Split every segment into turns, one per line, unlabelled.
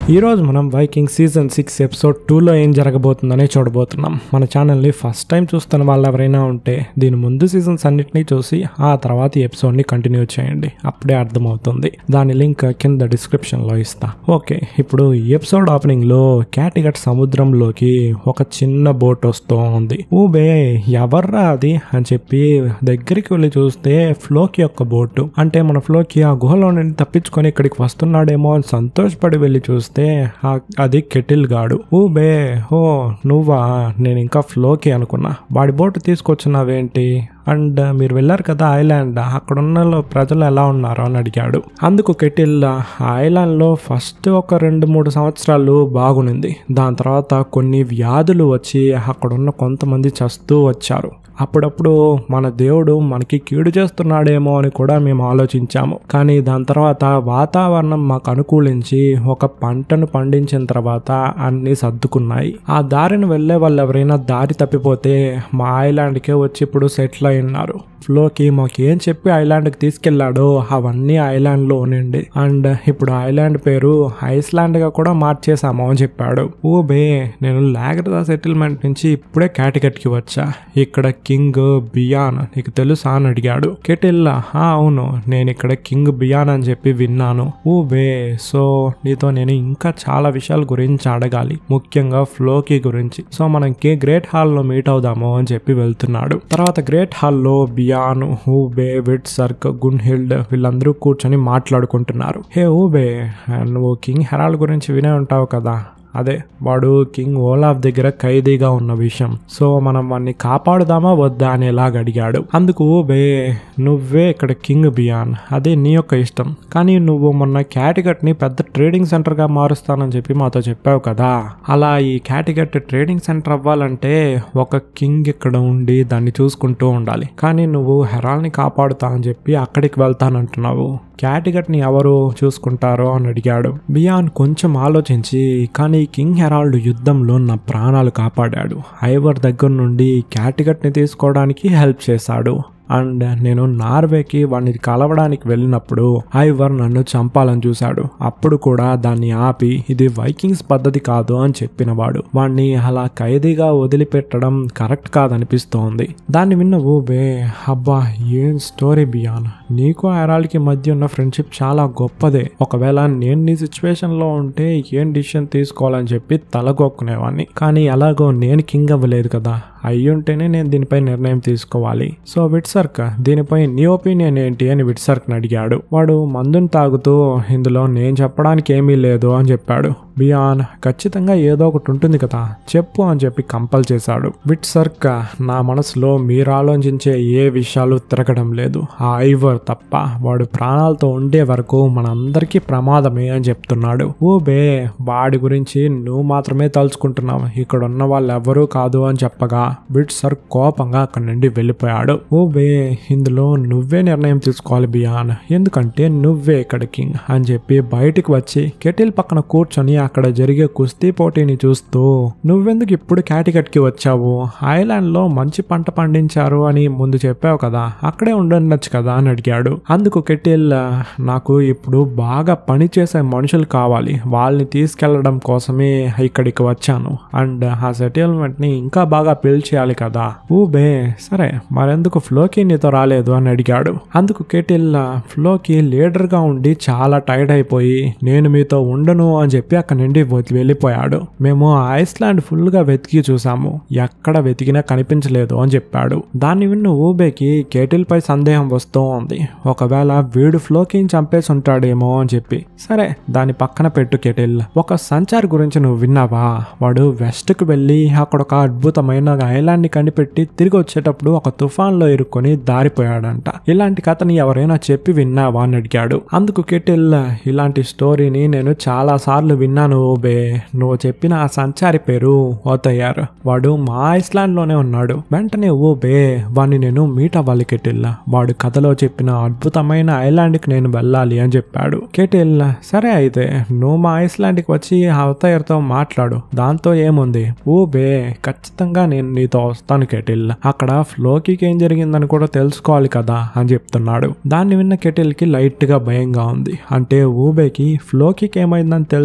ఈ రోజు మనం వైకింగ్ సీజన్ సిక్స్ ఎపిసోడ్ టూలో ఏం జరగబోతుందనే చూడబోతున్నాం మన ఛానల్ని ఫస్ట్ టైం చూస్తున్న వాళ్ళు ఎవరైనా ఉంటే దీని ముందు సీజన్స్ అన్నిటినీ చూసి ఆ తర్వాత ఈ ఎపిసోడ్ని కంటిన్యూ చేయండి అప్పుడే అర్థమవుతుంది దాని లింక్ కింద డిస్క్రిప్షన్లో ఇస్తా ఓకే ఇప్పుడు ఈ ఎపిసోడ్ ఓపెనింగ్లో క్యాటిగట్ సముద్రంలోకి ఒక చిన్న బోట్ వస్తూ ఉంది ఊబే ఎవర్రా అది అని చెప్పి దగ్గరికి వెళ్ళి చూస్తే ఫ్లోకి యొక్క బోటు అంటే మన ఫ్లోకి ఆ గుహలో నుండి తప్పించుకొని ఇక్కడికి వస్తున్నాడేమో అని సంతోషపడి వెళ్ళి చూస్తే ఆ- అది కెటిల్ గాడు ఊబే ఓ నువ్వా నేను ఇంకా ఫ్లోకి అనుకున్నా వాడి బోటు తీసుకొచ్చినావేంటి అండ్ మీరు వెళ్ళారు కదా ఐలాండ్ అక్కడున్న లో- ప్రజలు ఎలా ఉన్నారు అని అడిగాడు అందుకు కెటిల్ ఆ ఐలాండ్లో ఫస్ట్ ఒక రెండు మూడు సంవత్సరాలు బాగునింది దాని తర్వాత కొన్ని వ్యాధులు వచ్చి అక్కడున్న కొంతమంది చస్తూ వచ్చారు అప్పుడప్పుడు మన దేవుడు మనకి కీడు చేస్తున్నాడేమో అని కూడా మేము ఆలోచించాము కానీ దాని తర్వాత వాతావరణం మాకు అనుకూలించి ఒక పంటను పండించిన తర్వాత అన్ని సర్దుకున్నాయి ఆ దారిని వెళ్ళే వాళ్ళు ఎవరైనా దారి తప్పిపోతే మా ఐలాండ్కే వచ్చి ఇప్పుడు సెటిల్ అయి ఉన్నారు ఫ్లోకి మాకు ఏం చెప్పి ఐలాండ్కి తీసుకెళ్లాడో అవన్నీ ఐలాండ్లో ఉండండి అండ్ ఇప్పుడు ఐలాండ్ పేరు ఐస్లాండ్ గా కూడా మార్చేసాము అని చెప్పాడు ఊబే నేను లాగరదా సెటిల్మెంట్ నుంచి ఇప్పుడే క్యాటికట్కి వచ్చా ఇక్కడ కింగ్ బియాన్ నీకు తెలుసా అని అడిగాడు కెటిల్ "ఆ, అవును నేను ఇక్కడ కింగ్ బియాన్ అని చెప్పి విన్నాను ఊబే సో నీతో నేను ఇంకా చాలా విషయాల గురించి అడగాలి ముఖ్యంగా ఫ్లోకి గురించి సో మనం కే గ్రేట్ హాల్లో మీట్ అవుదాము అని చెప్పి వెళ్తున్నాడు తర్వాత గ్రేట్ హాల్లో Bjorn Ubbe Hvitserk Gunnhild వీళ్ళందరూ కూర్చొని మాట్లాడుకుంటున్నారు హే ఊబే నువ్వు కింగ్ హెరాల్డ్ గురించి వినే ఉంటావు కదా అదే వాడు కింగ్ ఓలాఫ్ దగ్గర ఖైదీగా ఉన్న విషయం సో మనం వాడిని కాపాడుదామా వద్దా అని ఎలాగ అడిగాడు అందుకు బే నువ్వే ఇక్కడ కింగ్ బియాన్ అదే నీ యొక్క ఇష్టం కానీ నువ్వు మొన్న క్యాటిగట్ ని పెద్ద ట్రేడింగ్ సెంటర్ గా మారుస్తానని చెప్పి మాతో చెప్పావు కదా అలా ఈ క్యాటిగట్ ట్రేడింగ్ సెంటర్ అవ్వాలంటే ఒక కింగ్ ఇక్కడ ఉండి దాన్ని చూసుకుంటూ ఉండాలి కానీ నువ్వు హెరాల్ని కాపాడుతా అని చెప్పి అక్కడికి వెళ్తానంటున్నావు క్యాటిగట్ ని ఎవరు చూసుకుంటారో అని అడిగాడు బియాన్ కొంచెం ఆలోచించి కానీ కింగ్ హెరాల్డ్ యుద్ధంలో నా ప్రాణాలు కాపాడాడు ఐవర్ దగ్గర నుండి క్యాటిగట్ ని తీసుకోవడానికి హెల్ప్ చేశాడు అండ్ నేను నార్వేకి వాడిని కలవడానికి వెళ్ళినప్పుడు ఐవర్ నన్ను చంపాలని చూశాడు అప్పుడు కూడా దాన్ని ఆపి ఇది వైకింగ్స్ పద్ధతి కాదు అని చెప్పినవాడు వాణ్ణి అలా ఖైదీగా వదిలిపెట్టడం కరెక్ట్ కాదనిపిస్తోంది దాన్ని విన్న ఊబే అబ్బా ఏం స్టోరీ బియాన్ నీకు ఐరాల్కి మధ్య ఉన్న ఫ్రెండ్షిప్ చాలా గొప్పదే ఒకవేళ నేను నీ సిచ్యువేషన్ లో ఉంటే ఏం డిసిషన్ తీసుకోవాలని చెప్పి తలగొక్కునేవాడిని కానీ ఎలాగో నేను కింగ్ అవ్వలేదు కదా అయ్యుంటేనే నేను దీనిపై నిర్ణయం తీసుకోవాలి సో విట్సర్క్ దీనిపై నీ ఒపీనియన్ ఏంటి అని విట్సర్క్ అడిగాడు వాడు మందుని తాగుతూ ఇందులో నేను చెప్పడానికి ఏమీ లేదు అని చెప్పాడు బియాన్ ఖచ్చితంగా ఏదో ఒకటి ఉంటుంది కదా చెప్పు అని చెప్పి కంపల్ చేశాడు విట్సర్క్ నా మనసులో మీరు ఆలోచించే ఏ విషయాలు తిరగడం లేదు ఆ ఐవర్ తప్ప వాడు ప్రాణాలతో ఉండే వరకు మనందరికీ ప్రమాదమే అని చెప్తున్నాడు ఊబే వాడి గురించి నువ్వు మాత్రమే తలుచుకుంటున్నావు ఇక్కడ ఉన్న వాళ్ళు ఎవరూ కాదు అని చెప్పగా విట్సర్ కోపంగా అక్కడి నుండి వెళ్ళిపోయాడు ఊబే ఇందులో నువ్వే నిర్ణయం తీసుకోవాలి బియాన్ ఎందుకంటే నువ్వే ఇక్కడ కింగ్ అని చెప్పి బయటికి వచ్చి కెటిల్ పక్కన కూర్చొని అక్కడ జరిగే కుస్తీ పోటీని చూస్తూ నువ్వెందుకు ఇప్పుడు క్యాటికట్కి వచ్చావు ఐలాండ్ లో మంచి పంట పండించారు అని ముందు చెప్పావు కదా అక్కడే ఉండొచ్చు కదా అని అడిగాడు అందుకు కెటిల్ నాకు ఇప్పుడు బాగా పని చేసే మనుషులు కావాలి వాళ్ళని తీసుకెళ్లడం కోసమే ఇక్కడికి వచ్చాను అండ్ ఆ సెటిల్మెంట్ ని ఇంకా బాగా బిల్డ్ చేయాలి కదా ఊబే సరే మరెందుకు ఫ్లోకి నీతో రాలేదు అని అడిగాడు అందుకు కెటిల్ ఫ్లోకి లీడర్ గా ఉండి చాలా టైర్డ్ అయిపోయి నేను మీతో ఉండను అని చెప్పి అక్కడి నుండి వదిలి వెళ్ళిపోయాడు మేము ఐస్లాండ్ ఫుల్ గా వెతికి చూసాము ఎక్కడ వెతికినా కనిపించలేదు అని చెప్పాడు దాన్ని విన్న ఊబేకి కేటిల్ పై సందేహం వస్తూ ఉంది ఒకవేళ వీడు ఫ్లోకి చంపేసి ఉంటాడేమో అని చెప్పి సరే దాని పక్కన పెట్టు కెటిల్ ఒక సంచార్ గురించి నువ్వు విన్నావా వాడు వెస్ట్ కు వెళ్ళి అక్కడ ఒక అద్భుతమైన ఐలాండ్ ని కనిపెట్టి తిరిగి వచ్చేటప్పుడు ఒక తుఫాన్ లో ఇరుక్కొని దారిపోయాడంట ఇలాంటి కథని ఎవరైనా చెప్పి విన్నావా అని అడిగాడు అందుకు కెటిల్ ఇలాంటి స్టోరీని నేను చాలా సార్లు విన్నాను ఓబే నువ్వు చెప్పిన ఆ సంచారి పేరు ఓతయ్యార్ వాడు మా ఐస్లాండ్ లోనే ఉన్నాడు వెంటనే ఓబే వాడిని నేను మీట్ అవ్వాలి కెటిల్ వాడు కథలో చెప్పిన అద్భుతమైన ఐలాండ్ కి నేను వెళ్ళాలి అని చెప్పాడు కెటిల్ సరే అయితే నువ్వు మా ఐస్లాండ్ కి వచ్చి అవతయ్యర్ తో మాట్లాడు దాంతో ఏముంది ఊబే ఖచ్చితంగా నేను నీతో వస్తాను కెటిల్ అక్కడ ఫ్లోకి ఏం జరిగిందని కూడా తెలుసుకోవాలి కదా అని చెప్తున్నాడు దాన్ని విన్న కెటిల్ కి లైట్ గా భయంగా ఉంది అంటే ఊబేకి ఫ్లోకి ఏమైందని తెలుసుకోవాలన్న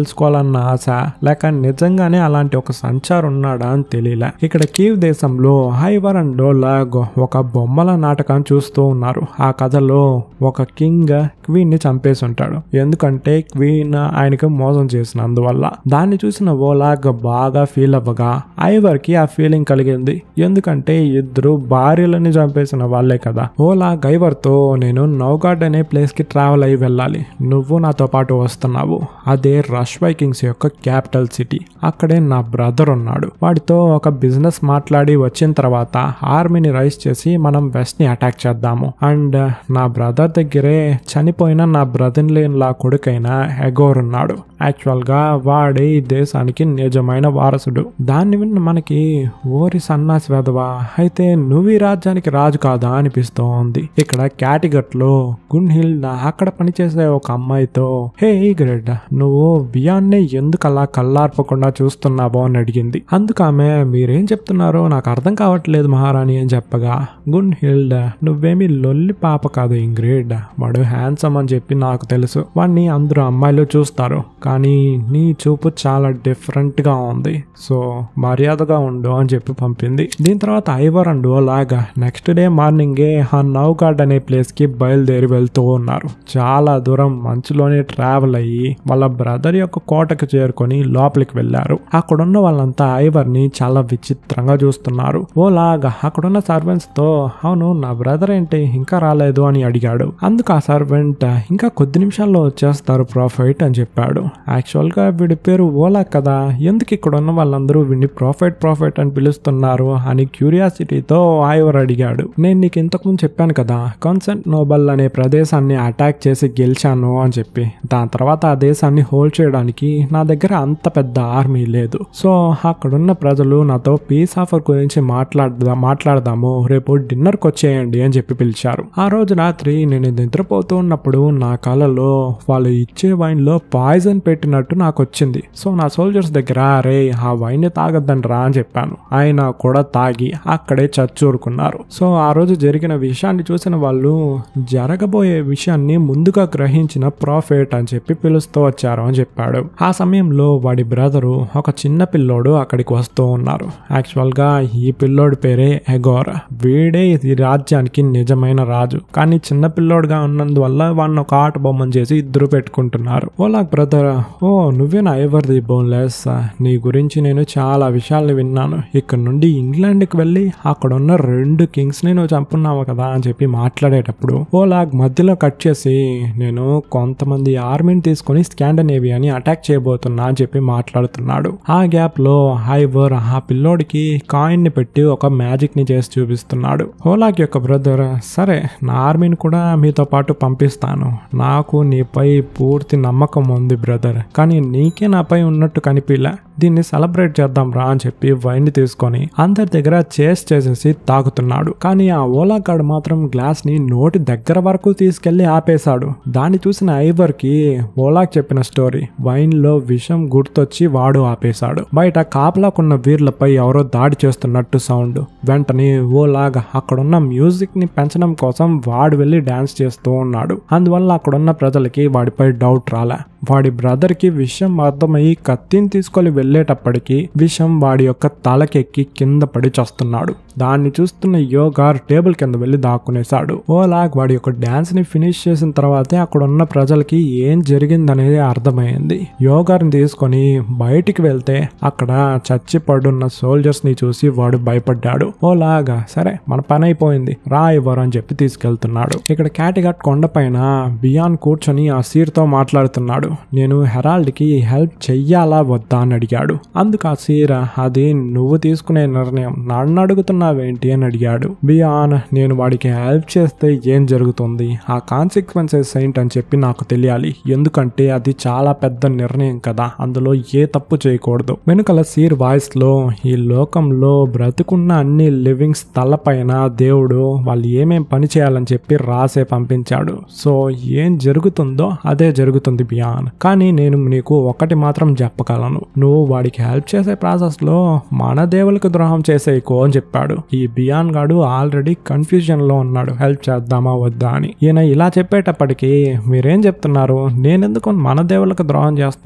అన్న ఆశ లేక నిజంగానే అలాంటి ఒక సంచారం ఉన్నాడా అని తెలియలే ఇక్కడ కీవ్ దేశంలో హైవర్ అండ్ డోలాగ్ ఒక బొమ్మల నాటకం చూస్తూ ఉన్నారు ఆ కథలో ఒక కింగ్ క్వీన్ ని చంపేసి ఉంటాడు ఎందుకంటే క్వీన్ ఆయనకి మోసం చేసినందువల్ల దాన్ని చూసిన ఓలాగ్ బాగా ఫీల్ అవ్వగా ఐవర్ కి ఆ ఫీలింగ్ కలిగింది ఎందుకంటే ఇద్దరు భార్యలని చంపేసిన వాళ్ళే కదా ఓలాగ్ ఐవర్ తో నేను నౌగాడ్ అనే ప్లేస్ కి ట్రావెల్ అయ్యి వెళ్ళాలి నువ్వు నాతో పాటు వస్తున్నావు అదే రష్ వైకింగ్స్ యొక్క క్యాపిటల్ సిటీ అక్కడే నా బ్రదర్ ఉన్నాడు వాడితో ఒక బిజినెస్ మాట్లాడి వచ్చిన తర్వాత ఆర్మీని రైస్ చేసి మనం వెస్ట్ ని అటాక్ చేద్దాము అండ్ నా బ్రదర్ దగ్గరే చనిపోయిన నా బ్రదర్ లేని లా కొడుకైన ఎగోర్ ఉన్నాడు యాక్చువల్ గా వాడే ఈ దేశానికి నిజమైన వారసుడు దాన్ని విన్న మనకి ఓరి సన్నాసి వెదవా అయితే నువ్వు ఈ రాజ్యానికి రాజు కాదా అనిపిస్తోంది ఇక్కడ క్యాటిగట్ లో గున్ హిల్ అక్కడ పనిచేసే ఒక అమ్మాయితో హే గ్రెడ్ నువ్వు బియాన్నే ఎందుకు అలా కల్లార్పకుండా చూస్తున్నావో అని అడిగింది అందుకు ఆమె మీరేం చెప్తున్నారో నాకు అర్థం కావట్లేదు మహారాణి అని చెప్పగా గున్ హిల్డ్ నువ్వేమి లొల్లి పాప కాదు ఇంగ్రేడ్ వాడు హ్యాండ్సమ్ అని చెప్పి నాకు తెలుసు వాడిని అందరూ అమ్మాయిలు చూస్తారు కానీ నీ చూపు చాలా డిఫరెంట్ గా ఉంది సో మర్యాదగా ఉండు అని చెప్పి పంపింది దీని తర్వాత ఐవర్ అండ్ లాగా నెక్స్ట్ డే మార్నింగే ఆ నౌగాడ్ అనే ప్లేస్ కి బయలుదేరి వెళ్తూ ఉన్నారు చాలా దూరం మంచులోనే ట్రావెల్ అయ్యి వాళ్ళ బ్రదర్ యొక్క కోటకు చేరుకొని లోపలికి వెళ్లారు అక్కడున్న వాళ్ళంతా ఐవర్ ని చాలా విచిత్రంగా చూస్తున్నారు ఓ లాగా అక్కడున్న సర్వెంట్స్ తో అవును నా బ్రదర్ ఏంటి ఇంకా రాలేదు అని అడిగాడు అందుకు ఆ సర్వెంట్ ఇంకా కొద్ది నిమిషాల్లో వచ్చేస్తారు ప్రాఫిట్ అని చెప్పాడు యాక్చువల్ గా వీడి పేరు ఓలా కదా ఎందుకు ఇక్కడ ఉన్న వాళ్ళందరూ వీడిని ప్రాఫిట్ ప్రాఫిట్ అని పిలుస్తున్నారు అని క్యూరియాసిటీతో ఐవర్ అడిగాడు నేను నీకు ఇంతకుముందు చెప్పాను కదా కాన్సెంట్ నోబల్ అనే ప్రదేశాన్ని అటాక్ చేసి గెలిచాను అని చెప్పి దాని తర్వాత ఆ దేశాన్ని హోల్డ్ చేయడానికి నా దగ్గర అంత పెద్ద ఆర్మీ లేదు సో అక్కడున్న ప్రజలు నాతో పీస్ ఆఫర్ గురించి మాట్లాడదా మాట్లాడదాము రేపు డిన్నర్కి వచ్చేయండి అని చెప్పి పిలిచారు ఆ రోజు రాత్రి నేను నిద్రపోతూ ఉన్నప్పుడు నా కలలో వాళ్ళు ఇచ్చే వైన్ లో పాయిజన్ పెట్టినట్టు నాకు వచ్చింది సో నా సోల్జర్స్ దగ్గర రే ఆ వైన్ తాగద్దని రా అని చెప్పాను ఆయన కూడా తాగి అక్కడే చచ్చూరుకున్నారు సో ఆ రోజు జరిగిన విషయాన్ని చూసిన వాళ్ళు జరగబోయే విషయాన్ని ముందుగా గ్రహించిన ప్రాఫిట్ అని చెప్పి పిలుస్తూ వచ్చారు అని చెప్పాడు ఆ సమయంలో వాడి బ్రదరు ఒక చిన్న పిల్లోడు అక్కడికి వస్తూ ఉన్నారు యాక్చువల్ గా ఈ పిల్లోడి పేరే ఎగోర్ వీడే ఈ రాజ్యానికి నిజమైన రాజు కానీ చిన్న పిల్లోడుగా ఉన్నందువల్ల వాడిని ఒక ఆట బొమ్మను చేసి ఇద్దరు పెట్టుకుంటున్నారు ఓలా బ్రదర్ ఓ నువ్వే నా ఎవరిది బోన్లెస్ నీ గురించి నేను చాలా విషయాలు విన్నాను ఇక్కడ నుండి ఇంగ్లాండ్కి వెళ్ళి అక్కడ ఉన్న రెండు కింగ్స్ ని నువ్వు చంపున్నావు కదా అని చెప్పి మాట్లాడేటప్పుడు ఓలాగ్ మధ్యలో కట్ చేసి నేను కొంతమంది ఆర్మీని తీసుకొని స్కాండనేవియాని అటాక్ చేయబోతున్నా అని చెప్పి మాట్లాడుతున్నాడు ఆ గ్యాప్ లో హైవర్ ఆ పిల్లోడికి కాయిన్ ని పెట్టి ఒక మ్యాజిక్ ని చేసి చూపిస్తున్నాడు ఓలాగ్ యొక్క బ్రదర్ సరే నా ఆర్మీని కూడా మీతో పాటు పంపిస్తాను నాకు నీపై పూర్తి నమ్మకం ఉంది బ్రదర్ కానీ నీకే నాపై ఉన్నట్టు కనిపిలా దీన్ని సెలబ్రేట్ చేద్దాం రా అని చెప్పి వైన్ తీసుకొని అందరి దగ్గర చేస్ చేసేసి తాగుతున్నాడు కానీ ఆ ఓలాగాడు మాత్రం గ్లాస్ ని నోటి దగ్గర వరకు తీసుకెళ్లి ఆపేశాడు దాన్ని చూసిన ఐవర్ కి ఓలాక్ చెప్పిన స్టోరీ వైన్ లో విషం గుర్తొచ్చి వాడు ఆపేశాడు బయట కాపలాకున్న వీర్లపై ఎవరో దాడి చేస్తున్నట్టు సౌండ్ వెంటనే ఓలాగా అక్కడున్న మ్యూజిక్ ని పెంచడం కోసం వాడు వెళ్లి డాన్స్ చేస్తూ ఉన్నాడు అందువల్ల అక్కడున్న ప్రజలకి వాడిపై డౌట్ రాలే వాడి బ్రదర్ కి విషయం అర్థమయ్యి కత్తిని తీసుకొని వెళ్ళేటప్పటికి విషం వాడి యొక్క తలకెక్కి కింద పడి చస్తున్నాడు దాన్ని చూస్తున్న యోగార్ టేబుల్ కింద వెళ్ళి దాక్కునేశాడు ఓలాగ్ వాడి యొక్క డాన్స్ ని ఫినిష్ చేసిన తర్వాతే అక్కడ ఉన్న ప్రజలకి ఏం జరిగిందనేది అర్థమైంది యోగార్ని తీసుకొని బయటికి వెళ్తే అక్కడ చచ్చి పడున్న సోల్జర్స్ ని చూసి వాడు భయపడ్డాడు ఓలాగా సరే మన పని అయిపోయింది రా ఇవ్వరు అని చెప్పి తీసుకెళ్తున్నాడు ఇక్కడ క్యాటిగట్ కొండపైన బియాన్ కూర్చొని ఆ సీర్తో మాట్లాడుతున్నాడు నేను హెరాల్డ్ కి హెల్ప్ చెయ్యాలా వద్దా అని అడిగాడు అందుకు ఆ సీర అది నువ్వు తీసుకునే నిర్ణయం నన్ను అడుగుతున్నావేంటి అని అడిగాడు బియాన్ నేను వాడికి హెల్ప్ చేస్తే ఏం జరుగుతుంది ఆ కాన్సిక్వెన్సెస్ ఏంటని చెప్పి నాకు తెలియాలి ఎందుకంటే అది చాలా పెద్ద నిర్ణయం కదా అందులో ఏ తప్పు చేయకూడదు వెనుకల సీర్ వాయిస్ లో ఈ లోకంలో బ్రతుకున్న అన్ని లివింగ్స్ తలపైన దేవుడు వాళ్ళు ఏమేం పని చేయాలని చెప్పి రాసే పంపించాడు సో ఏం జరుగుతుందో అదే జరుగుతుంది బియాన్ కానీ నేను నీకు ఒకటి మాత్రం చెప్పగలను నువ్వు వాడికి హెల్ప్ చేసే ప్రాసెస్ లో మన దేవులకు ద్రోహం చేసేయకో అని చెప్పాడు ఈ బియాన్ గాడు ఆల్రెడీ కన్ఫ్యూజన్ లో ఉన్నాడు హెల్ప్ చేద్దామా వద్దా అని ఈయన ఇలా చెప్పేటప్పటికి మీరేం చెప్తున్నారు నేనెందుకు మన దేవులకు ద్రోహం చేస్తా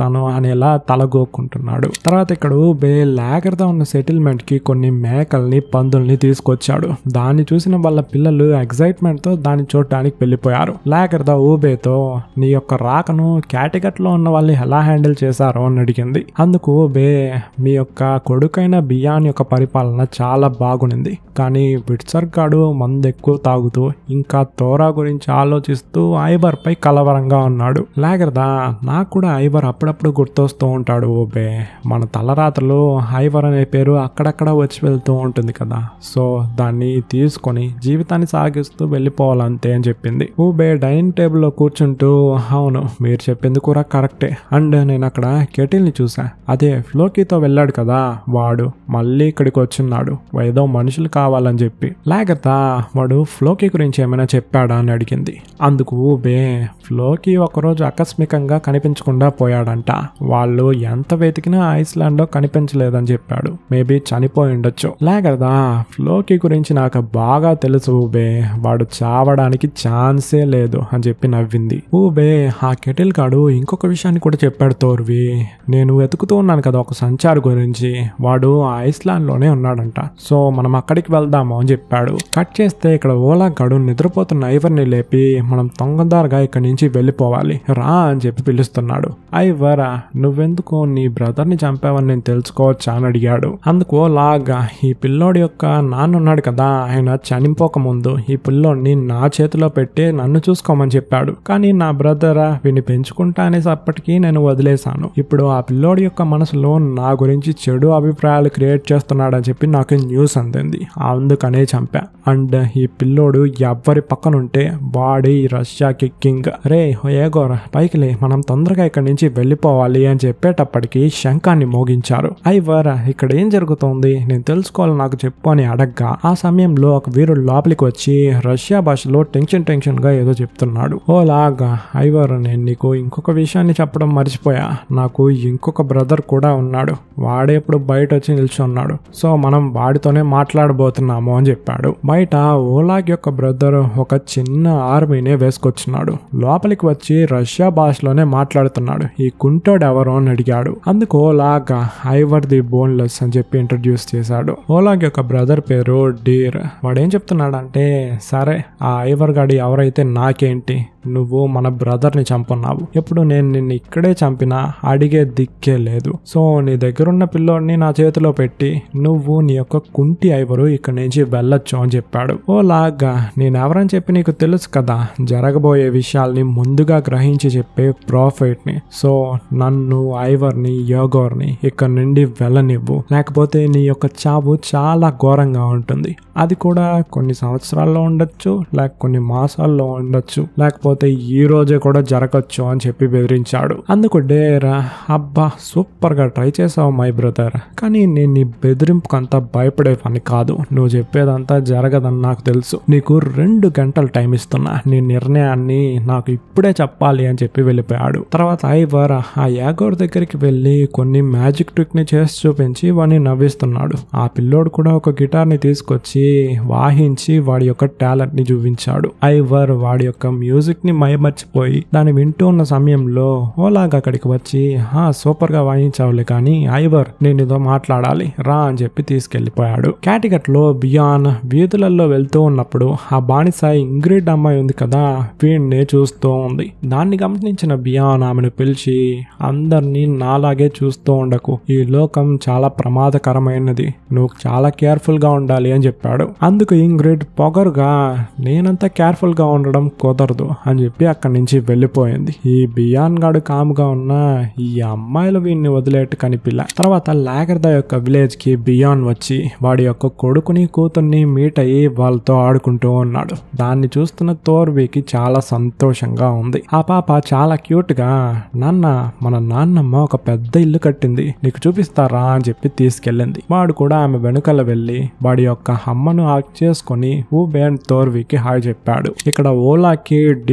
చేస్తాను అనేలా తలగోక్కుంటున్నాడు తర్వాత ఇక్కడ ఊబే లాగర్దా ఉన్న సెటిల్మెంట్ కి కొన్ని మేకల్ని పందుల్ని తీసుకొచ్చాడు దాన్ని చూసిన వాళ్ళ పిల్లలు ఎగ్జైట్మెంట్ తో దాన్ని చూడటానికి వెళ్ళిపోయారు లాగర్దా ఊబేతో నీ యొక్క రాకను క్యాటిగట్ లో ఉన్న వాళ్ళు ఎలా హ్యాండిల్ చేశారో అని అడిగింది అందుకు ఊబే మీ యొక్క కొడుకైన బియాన్ యొక్క పరిపాలన చాలా బాగునింది కానీ విట్సర్ గాడు మందు ఎక్కువ తాగుతూ ఇంకా తోరా గురించి ఆలోచిస్తూ ఐబర్ పై కలవరంగా ఉన్నాడు లాగర్దా నాకు కూడా ఐబర్ అప్పుడప్పుడు గుర్తొస్తూ ఉంటాడు ఓబే మన తలరాత్రలు ఐబర్ అనే పేరు అక్కడక్కడ వచ్చి వెళ్తూ ఉంటుంది కదా సో దాన్ని తీసుకొని జీవితాన్ని సాగిస్తూ వెళ్ళిపోవాలంతే అని చెప్పింది ఊబే డైనింగ్ టేబుల్లో కూర్చుంటూ అవును మీరు చెప్పింది కూడా కరెక్టే అండ్ నేను అక్కడ కెటిల్ని చూసా అదే ఫ్లోకీతో వెళ్ళాడు కదా వాడు మళ్ళీ ఇక్కడికి వచ్చున్నాడు ఏదో మనుషులు కావాలని చెప్పి లేకపోతే వాడు ఫ్లోకీ గురించి ఏమైనా చెప్పాడా అని అడిగింది అందుకు ఊబే ఫ్లోకీ ఒకరోజు ఆకస్మికంగా కనిపించకుండా పోయాడంట వాళ్ళు ఎంత వెతికినా ఐస్లాండ్ లో కనిపించలేదని చెప్పాడు మేబీ చనిపోయి ఉండొచ్చు లేకదా ఫ్లోకీ గురించి నాకు బాగా తెలుసు ఊబే వాడు చావడానికి ఛాన్సే లేదు అని చెప్పి నవ్వింది ఊబే ఆ కెటిల్ కాడు ఇంకొక విషయాన్ని కూడా చెప్పాడు తోర్వి నేను వెతుకుతూ ఉన్నాను కదా ఒక సంచారి గురించి వాడు ఐస్లాండ్ లోనే ఉన్నాడంట సో మనం అక్కడికి వెళ్దాము అని చెప్పాడు కట్ చేస్తే ఇక్కడ ఓలా గడు నిద్రపోతున్న ఐవర్ని లేపి మనం తొంగదారుగా ఇక్కడి నుంచి వెళ్ళిపోవాలి రా అని చెప్పి పిలుస్తున్నాడు ఐవరా నువ్వెందుకు నీ బ్రదర్ని చంపావని నేను తెలుసుకోవచ్చా అని అడిగాడు అందుకు లాగా ఈ పిల్లోడి యొక్క నాన్న ఉన్నాడు కదా ఆయన చనిపోక ముందు ఈ పిల్లోడిని నా చేతిలో పెట్టి నన్ను చూసుకోమని చెప్పాడు కానీ నా బ్రదర్ వీని పెంచుకుంటా అనేసప్పటికీ నేను వదిలేశాను ఇప్పుడు ఆ పిల్లోడి యొక్క మనసులో నా గురించి చెడు అభిప్రాయాలు క్రియేట్ చేస్తున్నాడని చెప్పి నాకు న్యూస్ అందింది అందుకనే చంపా అండ్ ఈ పిల్లోడు ఎవ్వరి పక్కన ఉంటే వాడి రష్యాకి కింగ్ రే ఏగోర్ పైకి లే మనం తొందరగా ఇక్కడి నుంచి వెళ్ళిపోవాలి అని చెప్పేటప్పటికి శంఖాన్ని మోగించారు ఐవర్ ఇక్కడ ఏం జరుగుతోంది నేను తెలుసుకోవాలి నాకు చెప్పు అని అడగ్గా ఆ సమయంలో ఒక వీరుడు లోపలికి వచ్చి రష్యా భాషలో టెన్షన్ టెన్షన్ గా ఏదో చెప్తున్నాడు ఓ లాగా ఐవర్ నేను నీకు ఇంకొక విషయాన్ని చెప్పడం మర్చిపోయా నాకు ఇంకొక బ్రదర్ కూడా ఉన్నాడు వాడే ఇప్పుడు బయట వచ్చి నిల్చున్నాడు సో మనం వాడితోనే మాట్లాడబోతున్నాము అని చెప్పాడు బయట ఓలాగ్ యొక్క బ్రదర్ ఒక చిన్న ఆర్మీనే వేసుకొచ్చున్నాడు లోపలికి వచ్చి రష్యా భాషలోనే మాట్లాడుతున్నాడు ఈ కుంటోడు ఎవరు అని అడిగాడు అందుకు ఓలాగ్ ఐవర్ ది బోన్లెస్ అని చెప్పి ఇంట్రడ్యూస్ చేశాడు ఓలాగ్ యొక్క బ్రదర్ పేరు డీర్ వాడు ఏం చెప్తున్నాడంటే సరే ఆ ఐవర్ గాడి ఎవరైతే నాకేంటి నువ్వు మన బ్రదర్ని చంపున్నావు ఇప్పుడు నేను నిన్ను ఇక్కడే చంపినా అడిగే దిక్కే లేదు సో నీ దగ్గరున్న పిల్లోడిని నా చేతిలో పెట్టి నువ్వు నీ యొక్క కుంటి ఐవరు ఇక్కడి నుంచి వెళ్ళొచ్చు అని చెప్పాడు ఓ లాగా నేను ఎవరని చెప్పి నీకు తెలుసు కదా జరగబోయే విషయాల్ని ముందుగా గ్రహించి చెప్పే ప్రాఫిట్ ని సో నన్ను ఐవర్ని యోగోర్ని ఇక్కడ నుండి వెళ్ళనివ్వు లేకపోతే నీ యొక్క చావు చాలా ఘోరంగా ఉంటుంది అది కూడా కొన్ని సంవత్సరాల్లో ఉండొచ్చు లేక కొన్ని మాసాల్లో ఉండొచ్చు లేకపోతే ఈ రోజే కూడా జరగచ్చు అని చెప్పి బెదిరించాడు అందుకు డేరా అబ్బా సూపర్ గా ట్రై చేసావు మై బ్రదర్ కానీ నేను నీ బెదిరింపుకు అంతా భయపడే పని కాదు నువ్వు చెప్పేదంతా జరగదని నాకు తెలుసు నీకు రెండు గంటలు టైం ఇస్తున్నా నీ నిర్ణయాన్ని నాకు ఇప్పుడే చెప్పాలి అని చెప్పి వెళ్ళిపోయాడు తర్వాత ఐవర్ ఆ యాగోర్ దగ్గరికి వెళ్ళి కొన్ని మ్యాజిక్ ట్రిక్ ని చేసి చూపించి వాడిని నవ్విస్తున్నాడు ఆ పిల్లోడు కూడా ఒక గిటార్ ని తీసుకొచ్చి వాహించి వాడి యొక్క టాలెంట్ ని చూపించాడు ఐవర్ వాడి యొక్క మ్యూజిక్ ని మైమర్చిపోయి దాన్ని వింటూ ఉన్న సమయంలో ఓలాగా అక్కడికి వచ్చి హా సూపర్ గా వాయించావులే కానీ ఐవర్ నేను ఇదో మాట్లాడాలి రా అని చెప్పి తీసుకెళ్లిపోయాడు క్యాటిగట్ లో బియాన్ వీధులలో వెళ్తూ ఉన్నప్పుడు ఆ బానిస ఇంగ్రిడ్ అమ్మాయి ఉంది కదా వీడిని చూస్తూ ఉంది దాన్ని గమనించిన బియాన్ ఆమెను పిలిచి అందరినీ నాలాగే చూస్తూ ఉండకు ఈ లోకం చాలా ప్రమాదకరమైనది నువ్వు చాలా కేర్ఫుల్ గా ఉండాలి అని చెప్పాడు అందుకు ఇంగ్రిడ్ పొగరుగా నేనంత కేర్ఫుల్ గా ఉండడం కుదరదు అని చెప్పి అక్కడి నుంచి వెళ్ళిపోయింది ఈ బియాన్ గాడు కాముగా ఉన్న ఈ అమ్మాయిలు వీడిని వదిలేట్టు కనిపిల్ల తర్వాత లాగర్దా యొక్క విలేజ్ కి బియాన్ వచ్చి వాడి యొక్క కొడుకుని కూతుర్ని మీట్ అయ్యి వాళ్ళతో ఆడుకుంటూ ఉన్నాడు దాన్ని చూస్తున్న తోర్వికి చాలా సంతోషంగా ఉంది ఆ పాప చాలా క్యూట్ గా నాన్న మన నాన్నమ్మ ఒక పెద్ద ఇల్లు కట్టింది నీకు చూపిస్తారా అని చెప్పి తీసుకెళ్ళింది వాడు కూడా ఆమె వెనుకల వెళ్ళి వాడి యొక్క అమ్మను ఆక్ చేసుకొని ఊబే అండ్ తోర్వికి హాయ్ చెప్పాడు ఇక్కడ ఓలాకి డే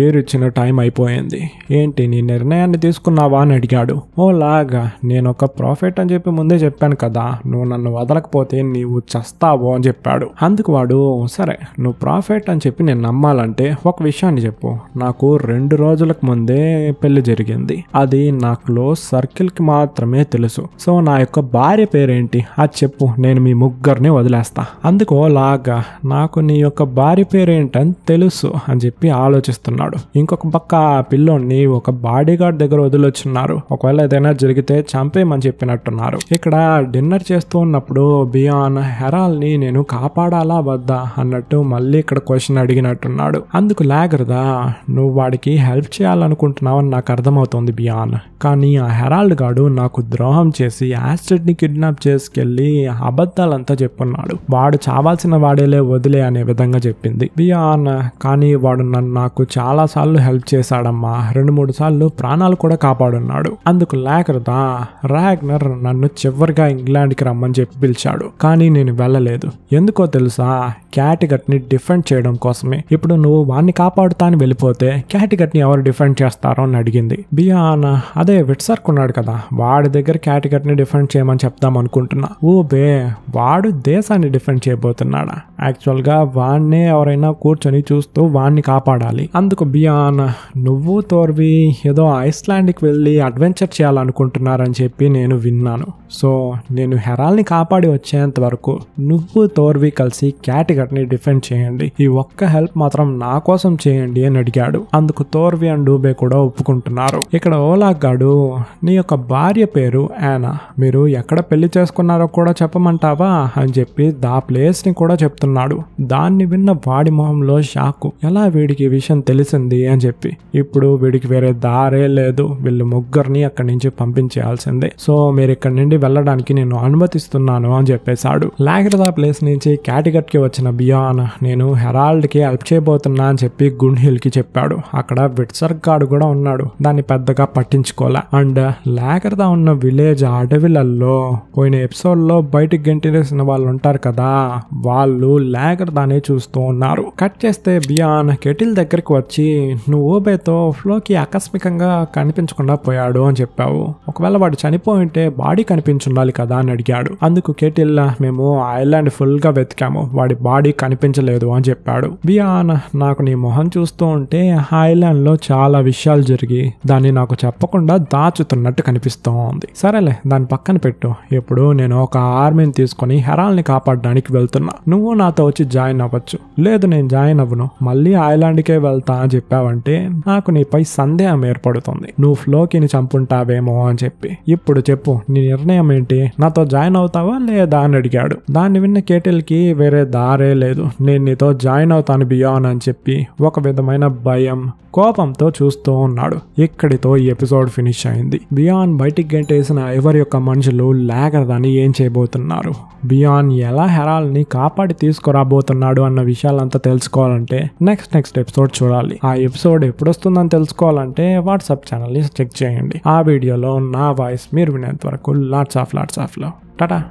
పేరు ఇచ్చిన టైం అయిపోయింది ఏంటి నీ నిర్ణయాన్ని తీసుకున్నావా అని అడిగాడు ఓ లాగా నేను ఒక ప్రాఫిట్ అని చెప్పి ముందే చెప్పాను కదా నువ్వు నన్ను వదలకపోతే నీవు చస్తావు అని చెప్పాడు అందుకు వాడు సరే నువ్వు ప్రాఫిట్ అని చెప్పి నేను నమ్మాలంటే ఒక విషయాన్ని చెప్పు నాకు రెండు రోజులకు ముందే పెళ్లి జరిగింది అది నా క్లోజ్ సర్కిల్ కి మాత్రమే తెలుసు సో నా యొక్క భార్య పేరేంటి అది చెప్పు నేను మీ ముగ్గురిని వదిలేస్తా అందుకు లాగా నాకు నీ యొక్క భార్య పేరేంటని తెలుసు అని చెప్పి ఆలోచిస్తున్నాడు ఇంకొక పక్క ఆ పిల్లోని ఒక బాడీ గార్డ్ దగ్గర వదిలొచ్చున్నారు ఒకవేళ ఏదైనా జరిగితే చంపేయమని చెప్పినట్టున్నారు ఇక్కడ డిన్నర్ చేస్తూ ఉన్నప్పుడు బియాన్ హెరాల్ ని నేను కాపాడాలా వద్దా అన్నట్టు మళ్ళీ ఇక్కడ క్వశ్చన్ అడిగినట్టున్నాడు అందుకు లాగరదా నువ్వు వాడికి హెల్ప్ చేయాలనుకుంటున్నావు అని నాకు అర్థమవుతోంది బియాన్ కానీ ఆ హెరాల్డ్ గాడు నాకు ద్రోహం చేసి యాసిడ్ ని కిడ్నాప్ చేసుకెళ్లి అబద్ధాలంతా చెప్పున్నాడు వాడు చావాల్సిన వాడేలే వదిలే అనే విధంగా చెప్పింది బియాన్ కానీ వాడు నన్ను నాకు చాలా సార్లు హెల్ప్ చేశాడమ్మా రెండు మూడు సార్లు ప్రాణాలు కూడా కాపాడున్నాడు అందుకు లేకరదా రాగ్నర్ నన్ను చివరిగా ఇంగ్లాండ్కి రమ్మని చెప్పి పిలిచాడు కానీ నేను వెళ్ళలేదు ఎందుకో తెలుసా క్యాటిగట్ ని డిఫెండ్ చేయడం కోసమే ఇప్పుడు నువ్వు వాడిని కాపాడుతా అని వెళ్ళిపోతే క్యాటిగట్ ని ఎవరు డిఫెండ్ చేస్తారో అని అడిగింది బియాన్ అదే విట్సర్క్ ఉన్నాడు కదా వాడి దగ్గర క్యాటిగట్ ని డిఫెండ్ చేయమని చెప్దాం అనుకుంటున్నా ఓ బే వాడు దేశాన్ని డిఫెండ్ చేయబోతున్నాడా యాక్చువల్ గా వాడినే ఎవరైనా కూర్చొని చూస్తూ వాడిని కాపాడాలి అందుకు బియాన్ నువ్వు తోర్వి ఏదో ఐస్లాండ్ కి వెళ్ళి అడ్వెంచర్ చేయాలనుకుంటున్నారని చెప్పి నేను విన్నాను సో నేను హెరాల్ని కాపాడి వచ్చేంత వరకు నువ్వు తోర్వి కలిసి క్యాటిగట్ ని డిఫెండ్ చేయండి ఈ ఒక్క హెల్ప్ మాత్రం నా కోసం చేయండి అని అడిగాడు అందుకు తోర్వి అండ్ డూబే కూడా ఒప్పుకుంటున్నారు ఇక్కడ ఓలాగ్ గాడు నీ యొక్క భార్య పేరు యానా మీరు ఎక్కడ పెళ్లి చేసుకున్నారో కూడా చెప్పమంటావా అని చెప్పి దా ప్లేస్ ని కూడా చెప్తున్నాడు దాన్ని విన్న వాడి మొహంలో షాకు ఎలా వీడికి ఈ విషయం తెలిసింది అని చెప్పి ఇప్పుడు వీడికి వేరే దారే లేదు వీళ్ళు ముగ్గురిని అక్కడి నుంచి పంపించేయాల్సిందే సో మీరు ఇక్కడి నుండి వెళ్ళడానికి నేను అనుమతిస్తున్నాను అని చెప్పేశాడు లాగరదా ప్లేస్ నుంచి క్యాటిగట్ కి వచ్చిన బియాన్ నేను హెరాల్డ్ కి హెల్ప్ చేయబోతున్నా అని చెప్పి గున్ హిల్ కి చెప్పాడు అక్కడ విట్సర్గ్ గాడు కూడా ఉన్నాడు దాన్ని పెద్దగా పట్టించుకోలే అండ్ లాగరదా ఉన్న విలేజ్ అడవిలలో పోయిన ఎపిసోడ్ లో బయటికి గెంటినేసిన వాళ్ళు ఉంటారు కదా వాళ్ళు లాగరదానే చూస్తూ ఉన్నారు కట్ చేస్తే బియాన్ కెటిల్ దగ్గరికి వచ్చి నువ్వు ఓబేతో ఫ్లోకి ఆకస్మికంగా కనిపించకుండా పోయాడు అని చెప్పావు ఒకవేళ వాడు చనిపోయి ఉంటే బాడీ కనిపించుండాలి కదా అని అడిగాడు అందుకు కెటిల్ మేము ఐలాండ్ ఫుల్ గా వెతికాము వాడి బాడీ కనిపించలేదు అని చెప్పాడు బియాన్ నాకు నీ మొహం చూస్తూ ఉంటే ఐలాండ్ లో చాలా విషయాలు జరిగి దాన్ని నాకు చెప్పకుండా దాచుతున్నట్టు కనిపిస్తూ ఉంది సరేలే దాని పక్కన పెట్టు ఇప్పుడు నేను ఒక ఆర్మీని తీసుకొని హెరాల్ని కాపాడడానికి వెళ్తున్నా నువ్వు నాతో వచ్చి జాయిన్ అవ్వచ్చు లేదు నేను జాయిన్ అవ్వను మళ్ళీ ఐలాండ్కే వెళ్తా అని చెప్పావంటే నాకు నీపై సందేహం ఏర్పడుతుంది నువ్వు ఫ్లోకిని చంపుంటావేమో అని చెప్పి ఇప్పుడు చెప్పు నీ నిర్ణయం ఏంటి నాతో జాయిన్ అవుతావా లేదా అని అడిగాడు దాన్ని విన్న కేటిల్కి వేరే దారే లేదు నేను నీతో జాయిన్ అవుతాను బియాన్ అని చెప్పి ఒక విధమైన భయం కోపంతో చూస్తూ ఉన్నాడు ఇక్కడితో ఈ ఎపిసోడ్ ఫినిష్ అయింది బియాన్ బయటికి గంటేసిన ఎవరి యొక్క మనుషులు లాగరదాన్ని ఏం చేయబోతున్నారు బియాన్ ఎలా హెరాల్ని కాపాడి తీసుకురాబోతున్నాడు అన్న విషయాలంతా తెలుసుకోవాలంటే నెక్స్ట్ నెక్స్ట్ ఎపిసోడ్ చూడాలి ఆ ఎపిసోడ్ ఎప్పుడు వస్తుందని తెలుసుకోవాలంటే వాట్సాప్ ఛానల్ని చెక్ చేయండి ఆ వీడియోలో నా వాయిస్ మీరు వినేంత వరకు లాట్స్ ఆఫ్ లాట్స్ ఆఫ్ లో టాటా